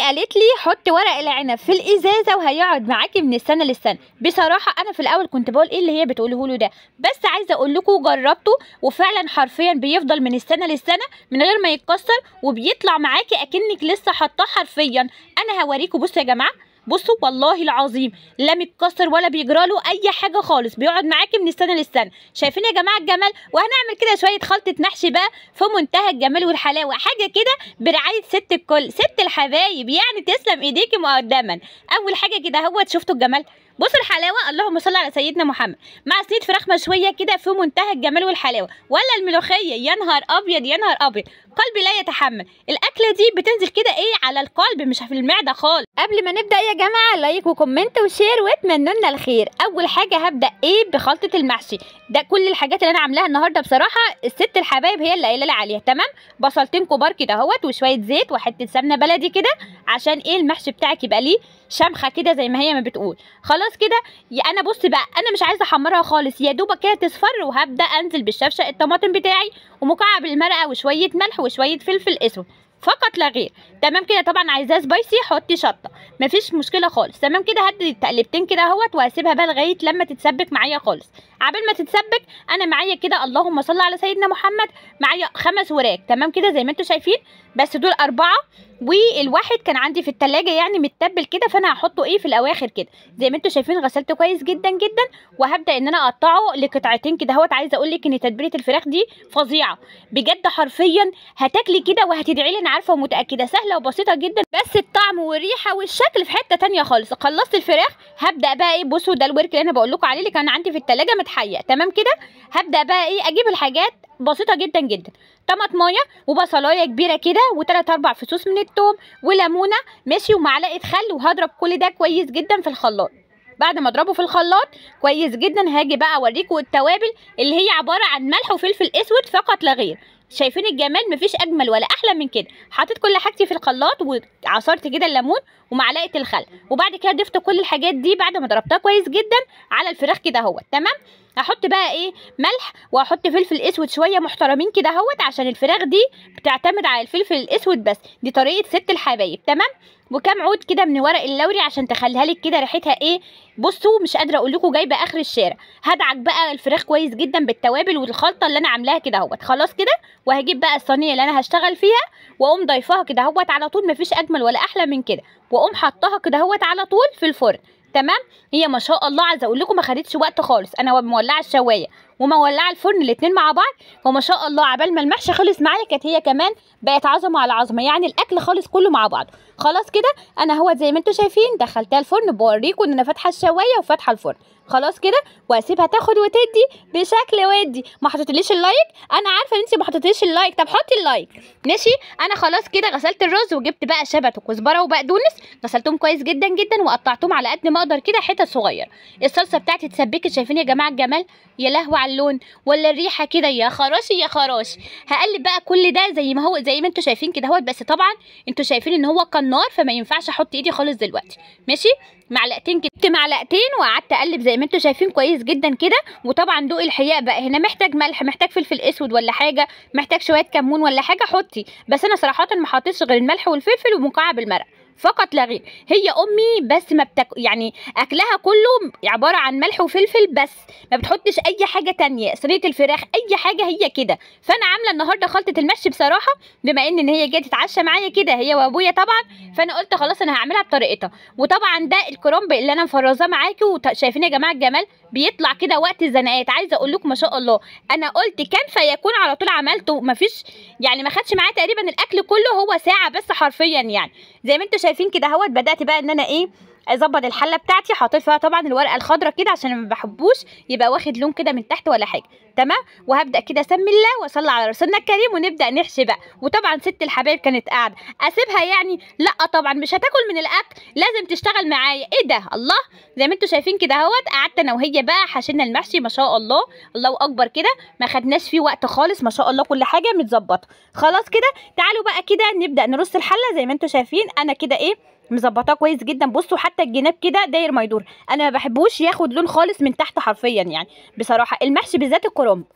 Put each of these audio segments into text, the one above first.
قالت لي حطي ورق العنب في الازازه وهيقعد معاكي من السنه للسنه بصراحه انا في الاول كنت بقول ايه اللي هي بتقوله له ده بس عايزه اقول لكم جربته وفعلا حرفيا بيفضل من السنه للسنه من غير ما يتكسر وبيطلع معاكي اكنك لسه حاطاه حرفيا انا هوريكم بصوا يا جماعه بصوا والله العظيم لا متكسر ولا بيجرى له اي حاجه خالص بيقعد معاكي من السنه للسنه شايفين يا جماعه الجمال وهنعمل كده شويه خلطه محشي بقى في منتهى الجمال والحلاوه حاجه كده برعايه ست الكل ست الحبايب يعني تسلم ايديكي مقدما اول حاجه كده هو شفتوا الجمال بصوا الحلاوه اللهم صل على سيدنا محمد مع صينيه فراخ مشويه كده في منتهى الجمال والحلاوه ولا الملوخيه يا نهار ابيض يا نهار ابيض قلبي لا يتحمل الاكله دي بتنزل كده ايه على القلب مش في المعده خالص قبل ما نبدا يا جماعه لايك وكومنت وشير واتمنوا لنا الخير اول حاجه هبدا ايه بخلطه المحشي ده كل الحاجات اللي انا عاملاها النهارده بصراحه الست الحبايب هي اللي قايله لي عليها تمام بصلتين كبار كده اهوت وشويه زيت وحته سمنه بلدي كده عشان ايه المحشي بتاعك يبقى ليه شمخه كده زي ما هي ما بتقول خلاص كده يا انا بص بقى انا مش عايزه احمرها خالص يا دوبك كده تصفر وهبدا انزل بالشفشه الطماطم بتاعي ومكعب المرقه وشويه ملح وشويه فلفل اسود فقط لا غير تمام كده طبعا عايزاه سبايسي حطي شطه مفيش مشكله خالص تمام كده هدي التقلبتين كده اهوت وهسيبها بقى لغايه لما تتسبك معايا خالص عبال ما تتسبك انا معايا كده اللهم صل على سيدنا محمد معايا خمس وراك تمام كده زي ما انتم شايفين بس دول اربعه والواحد كان عندي في التلاجة يعني متبل كده فانا هحطه ايه في الاواخر كده زي ما انتم شايفين غسلته كويس جدا جدا وهبدا ان انا اقطعه لقطعتين كده اهوت عايزه اقول لك ان تتبيله الفراخ دي فظيعه بجد حرفيا هتاكلي كده وهتدعي لي انا عارفه ومتاكده سهله وبسيطه جدا بس الطعم والريحه والشكل في حته تانية خالص خلصت الفراخ هبدا بقى ايه بصوا ده الورك اللي انا بقول لكم عليه اللي كان عندي في التلاجة متحيق تمام كده هبدا بقى ايه اجيب الحاجات بسيطه جدا جدا طماطمايه وبصلايه كبيره كده وثلاث اربع فصوص من الثوم وليمونه ماشي ومعلقه خل وهضرب كل ده كويس جدا في الخلاط بعد ما اضربه في الخلاط كويس جدا هاجي بقى اوريكم التوابل اللي هي عباره عن ملح وفلفل اسود فقط لا غير شايفين الجمال مفيش اجمل ولا احلى من كده حطيت كل حاجتي في الخلاط وعصرت كده الليمون ومعلقه الخل وبعد كده ضفت كل الحاجات دي بعد ما ضربتها كويس جدا على الفراخ كده اهوت تمام هحط بقى ايه ملح وهحط فلفل اسود شويه محترمين كده اهوت عشان الفراخ دي بتعتمد على الفلفل الاسود بس دي طريقه ست الحبايب تمام وكام عود كده من ورق اللوري عشان تخليها لك كده ريحتها ايه بصوا مش قادره اقول لكم جايبه اخر الشارع هدعك بقى الفراخ كويس جدا بالتوابل والخلطه اللي انا عاملاها كده اهوت خلاص كده وهجيب بقى الصينيه اللي انا هشتغل فيها واقوم ضايفاها كده اهوت على طول مفيش اجمل ولا احلى من كده واقوم حطاها كده اهوت على طول في الفرن تمام هي ما شاء الله عايزه اقول لكم ما خدتش وقت خالص انا مولعه الشوايه ومولعه الفرن الاتنين مع بعض فما شاء الله عبال ما المحشي خلص معايا كانت هي كمان بقت عظمه على عظمه يعني الاكل خالص كله مع بعض خلاص كده انا هو زي ما انتم شايفين دخلتها الفرن بوريكم ان انا فاتحه الشوايه وفاتحه الفرن خلاص كده واسيبها تاخد وتدي بشكل ودي ما حطيتليش اللايك انا عارفه ان انت ما حطيتليش اللايك طب حطي اللايك ماشي انا خلاص كده غسلت الرز وجبت بقى شبت وكزبره وبقدونس غسلتهم كويس جدا جدا وقطعتهم على قد ما اقدر كده حتت صغيره الصلصه بتاعتي اتسبكت شايفين يا جماعه الجمال يا لهوي على اللون ولا الريحه كده يا خراشي يا خراشي هقلب بقى كل ده زي ما هو زي ما انتم شايفين كده اهوت بس طبعا انتوا شايفين ان هو كان نار فما ينفعش احط ايدي خالص دلوقتي ماشي معلقتين كده معلقتين وقعدت اقلب زي ما انتم شايفين كويس جدا كده وطبعا دوق الحياء بقى هنا محتاج ملح محتاج فلفل اسود ولا حاجه محتاج شويه كمون ولا حاجه حطي بس انا صراحه ما حطيتش غير الملح والفلفل ومكعب المرق فقط لا غير هي امي بس ما بتك... يعني اكلها كله عباره عن ملح وفلفل بس ما بتحطش اي حاجه تانية صينيه الفراخ اي حاجه هي كده فانا عامله النهارده خلطه المشي بصراحه بما ان ان هي جايه تتعشى معايا كده هي وابويا طبعا فانا قلت خلاص انا هعملها بطريقتها وطبعا ده الكرنب اللي انا مفرزاه معاكي وشايفين يا جماعه الجمال بيطلع كده وقت الزنقات عايزه اقول لكم ما شاء الله انا قلت كان فيكون على طول عملته مفيش يعني ما خدش معايا تقريبا الاكل كله هو ساعه بس حرفيا يعني زي ما انتم شايفين كده اهوت بدات بقى ان انا ايه اظبط الحله بتاعتي حطيت فيها طبعا الورقه الخضراء كده عشان ما بحبوش يبقى واخد لون كده من تحت ولا حاجه تمام وهبدا كده اسمي الله واصلي على رسولنا الكريم ونبدا نحشي بقى وطبعا ست الحبايب كانت قاعده اسيبها يعني لا طبعا مش هتاكل من الاكل لازم تشتغل معايا ايه ده الله زي ما انتم شايفين كده اهوت قعدت انا وهي بقى حشينا المحشي ما شاء الله الله اكبر كده ما خدناش فيه وقت خالص ما شاء الله كل حاجه متظبطه خلاص كده تعالوا بقى كده نبدا نرص الحله زي ما انتم شايفين انا كده ايه مظبطاه كويس جدا بصوا حتى الجناب كده داير ما يدور انا ما بحبوش ياخد لون خالص من تحت حرفيا يعني بصراحه المحشي بالذات الكرنب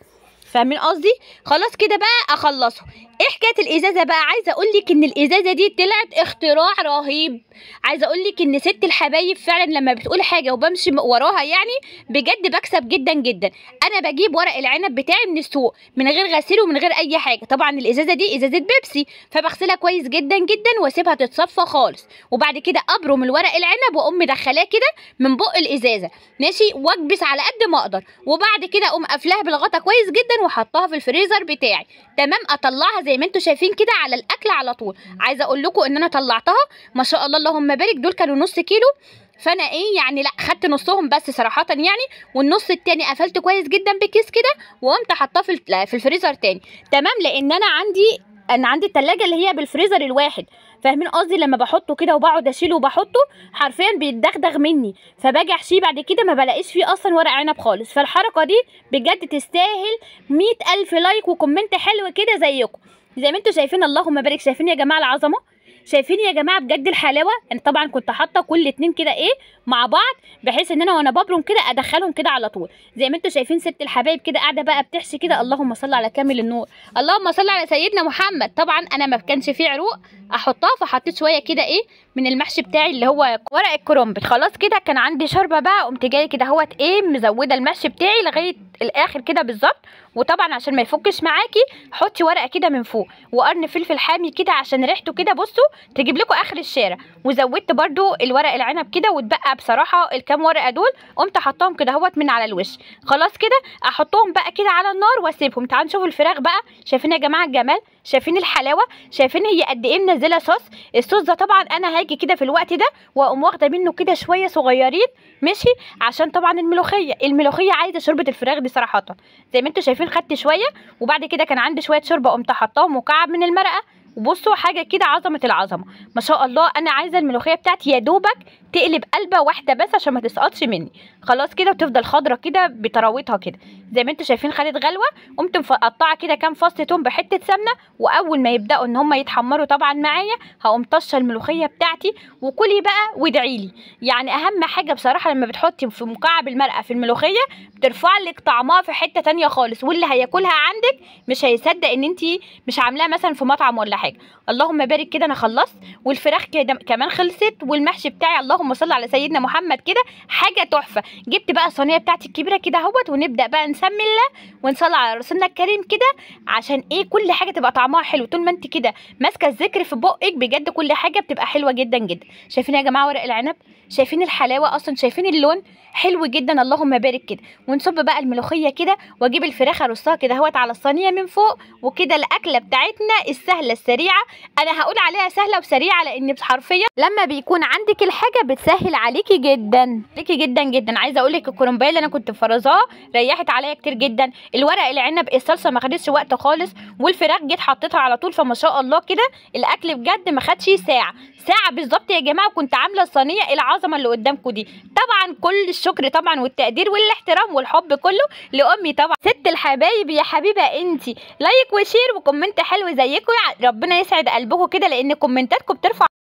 فاهمين قصدي خلاص كده بقى اخلصه ايه حكايه الازازه بقى عايزه اقول لك ان الازازه دي طلعت اختراع رهيب عايزه اقول لك ان ست الحبايب فعلا لما بتقول حاجه وبمشي وراها يعني بجد بكسب جدا جدا انا بجيب ورق العنب بتاعي من السوق من غير غسيل ومن غير اي حاجه طبعا الازازه دي ازازه بيبسي فبغسلها كويس جدا جدا واسيبها تتصفى خالص وبعد كده ابرم الورق العنب واقوم مدخلاه كده من بق الازازه ماشي واكبس على قد ما اقدر وبعد كده اقوم قافلاها بالغطا كويس جدا وحطها في الفريزر بتاعي تمام اطلعها زي ما انتم شايفين كده على الاكل على طول عايزه اقول لكم ان انا طلعتها ما شاء الله اللهم بارك دول كانوا نص كيلو فانا ايه يعني لا خدت نصهم بس صراحه يعني والنص التاني قفلت كويس جدا بكيس كده وقمت حطاه في الت- في الفريزر تاني تمام لان انا عندي انا عندي التلاجة اللي هي بالفريزر الواحد فاهمين قصدي لما بحطه كده وبقعد اشيله وبحطه حرفيا بيتدغدغ مني فباجي احشيه بعد كده ما بلاقيش فيه اصلا ورق عنب خالص فالحركه دي بجد تستاهل مئة الف لايك وكومنت حلو كده زيكم زي ما انتم شايفين اللهم بارك شايفين يا جماعه العظمه شايفين يا جماعه بجد الحلاوه انا طبعا كنت حاطه كل اتنين كده ايه مع بعض بحيث ان انا وانا ببرم كده ادخلهم كده على طول زي ما انتم شايفين ست الحبايب كده قاعده بقى بتحشي كده اللهم صل على كامل النور اللهم صل على سيدنا محمد طبعا انا ما كانش فيه عروق احطها فحطيت شويه كده ايه من المحشي بتاعي اللي هو ورق الكرنب خلاص كده كان عندي شوربه بقى قمت جايه كده اهوت ايه مزوده المحشي بتاعي لغايه الاخر كده بالظبط وطبعا عشان ما يفكش معاكي حطي ورقه كده من فوق وقرن فلفل حامي كده عشان ريحته كده بصوا تجيب لكم اخر الشارع وزودت برده الورق العنب كده واتبقى بصراحه الكام ورقه دول قمت حطاهم كده اهوت من على الوش خلاص كده احطهم بقى كده على النار واسيبهم تعالوا نشوفوا الفراخ بقى شايفين يا جماعه الجمال شايفين الحلاوه شايفين هي قد ايه منزله صوص الصوص ده طبعا انا هاجي كده في الوقت ده واقوم واخده منه كده شويه صغيرين ماشي عشان طبعا الملوخيه الملوخيه عايزه شوربه الفراخ دي صراحه زي ما انتم شايفين خدت شويه وبعد كده كان عندي شويه شوربه قمت حطاهم مكعب من المرقه وبصوا حاجه كده عظمه العظمه ما شاء الله انا عايزه الملوخيه بتاعتي يا دوبك تقلب قلبه واحده بس عشان ما تسقطش مني خلاص كده وتفضل خضره كده بطراوتها كده زي ما انتم شايفين خدت غلوه قمت مقطعه كده كام فص توم بحته سمنه واول ما يبداوا ان هم يتحمروا طبعا معايا هقوم طشه الملوخيه بتاعتي وكلي بقى وادعي لي يعني اهم حاجه بصراحه لما بتحطي في مكعب المرقه في الملوخيه بترفع لك طعمها في حته تانية خالص واللي هياكلها عندك مش هيصدق ان انت مش عاملاها مثلا في مطعم ولا حاجه اللهم بارك كده انا خلصت والفراخ كده كمان خلصت والمحشي بتاعي اللهم صل على سيدنا محمد كده حاجه تحفه جبت بقى الصينيه بتاعتي الكبيره كده اهوت ونبدا بقى نسمي الله ونصلي على رسولنا الكريم كده عشان ايه كل حاجه تبقى طعمها حلو طول ما انت كده ماسكه الذكر في بقك بجد كل حاجه بتبقى حلوه جدا جدا شايفين يا جماعه ورق العنب شايفين الحلاوه اصلا شايفين اللون حلو جدا اللهم بارك كده ونصب بقى الملوخيه كده واجيب الفراخ ارصها كده اهوت على الصينيه من فوق وكده الاكله بتاعتنا السهله السريعه انا هقول عليها سهله وسريعه لان حرفيا لما بيكون عندك الحاجه بتسهل عليكي جدا عليكي جدا جدا عايزه اقول لك الكرنبايه اللي انا كنت مفرزاها ريحت عليا كتير جدا الورق العنب الصلصه ما خدتش وقت خالص والفراخ جيت حطيتها على طول فما شاء الله كده الاكل بجد ما خدش ساعه ساعه بالظبط يا جماعه كنت عامله الصينيه العظمه اللي قدامكم دي طبعا كل الشكر طبعا والتقدير والاحترام والحب كله لامي طبعا ست الحبايب يا حبيبه انتي لايك وشير وكومنت حلو زيكم ربنا يسعد قلبكم كده لان كومنتاتكم بترفع